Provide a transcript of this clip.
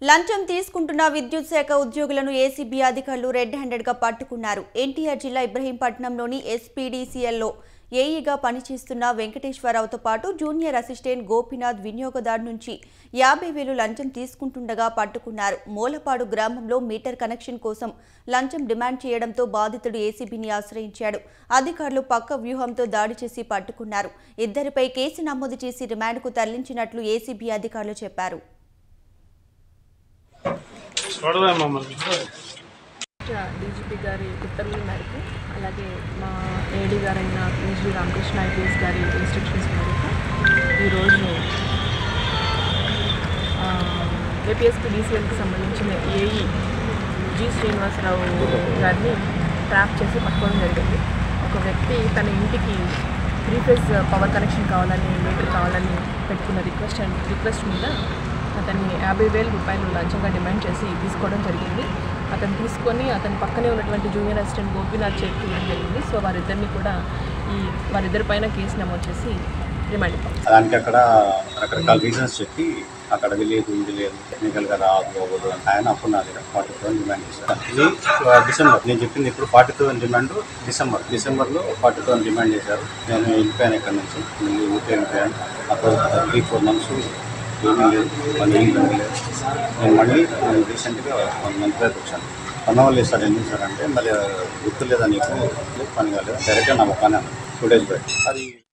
లంచం తీసుకుంటున్న విద్యుత్ శాఖ ఉద్యోగులను ఏసీబీ అధికారులు రెడ్ హ్యాండెడ్ గా పట్టుకున్నారు ఎన్టీఆర్ జిల్లా ఇబ్రహీంపట్నంలోని ఎస్పీడీసీఎల్లో ఏఈగా పనిచేస్తున్న వెంకటేశ్వరరావుతో పాటు జూనియర్ అసిస్టెంట్ గోపీనాథ్ వినియోగదారు నుంచి యాభై వేలు లంచం తీసుకుంటుండగా పట్టుకున్నారు మూలపాడు గ్రామంలో మీటర్ కనెక్షన్ కోసం లంచం డిమాండ్ చేయడంతో బాధితుడు ఏసీబీని ఆశ్రయించాడు అధికారులు పక్క వ్యూహంతో దాడి చేసి పట్టుకున్నారు ఇద్దరిపై కేసు నమోదు చేసి రిమాండ్కు తరలించినట్లు ఏసీబీ అధికారులు చెప్పారు చూడవే మమ్మల్ని డీజీపీ గారి ఉత్తర్వుల మేరకు అలాగే మా ఏడీ గారైన పిహెచ్డి రామకృష్ణ ఐపీఎస్ గారి ఇన్స్ట్రక్షన్స్ మేరకు ఈరోజు ఏపీఎస్పీ డీసీఎల్కి సంబంధించిన ఏఈ జి శ్రీనివాసరావు గారిని ట్రాప్ చేసి పట్టుకోవడం జరిగింది ఒక వ్యక్తి తన ఇంటికి త్రీ ఫేజ్ పవర్ కనెక్షన్ కావాలని మీటర్ కావాలని పెట్టుకున్న రిక్వెస్ట్ అండ్ రిక్వెస్ట్ మీద అతన్ని యాభై వేల రూపాయలు లంచంగా డిమాండ్ చేసి తీసుకోవడం జరిగింది అతను తీసుకొని అతని పక్కనే ఉన్నటువంటి జూనియర్ అసిస్టెంట్ గోపీనాథ్ చేతికి ఇవ్వడం జరిగింది సో వారిద్దరిని కూడా ఈ వారిద్దరి పైన కేసు నమోదు చేసి రిమాండ్ ఇవ్వం దానికి అక్కడ రకరకాల రీజన్స్ చెప్పి అక్కడ వెళ్ళేది ఇది లేదు టెక్నికల్గా రాదు అవ్వదు అని ఆయన అప్పుడు నా దగ్గర ఫార్టీ థౌసండ్ డిమాండ్ చేశారు ఇది ఆ, డిసెంబర్ నేను చెప్పింది ఇప్పుడు ఫార్టీ థౌసండ్ డిమాండ్ డిసెంబర్ డిసెంబర్లో ఫార్టీ థౌసండ్ డిమాండ్ చేశారు నేను వెళ్ళిపోయాను ఇక్కడ నుంచి మళ్ళీ ఊరికి వెళ్ళిపోయాను అప్పుడు త్రీ ఫోర్ మంత్స్ ఏమీ లేదు మళ్ళీ ఏం జరగలేదు నేను మళ్ళీ రీసెంట్గా వన్ మంత్ బ్యాక్ వచ్చాను పని వాళ్ళు సార్ ఎందుకు సార్ అంటే మళ్ళీ గుర్తు లేదా నీకు పని కాలేదు డైరెక్ట్గా నా ముఖానే టూ డేస్ బ్యాక్ అది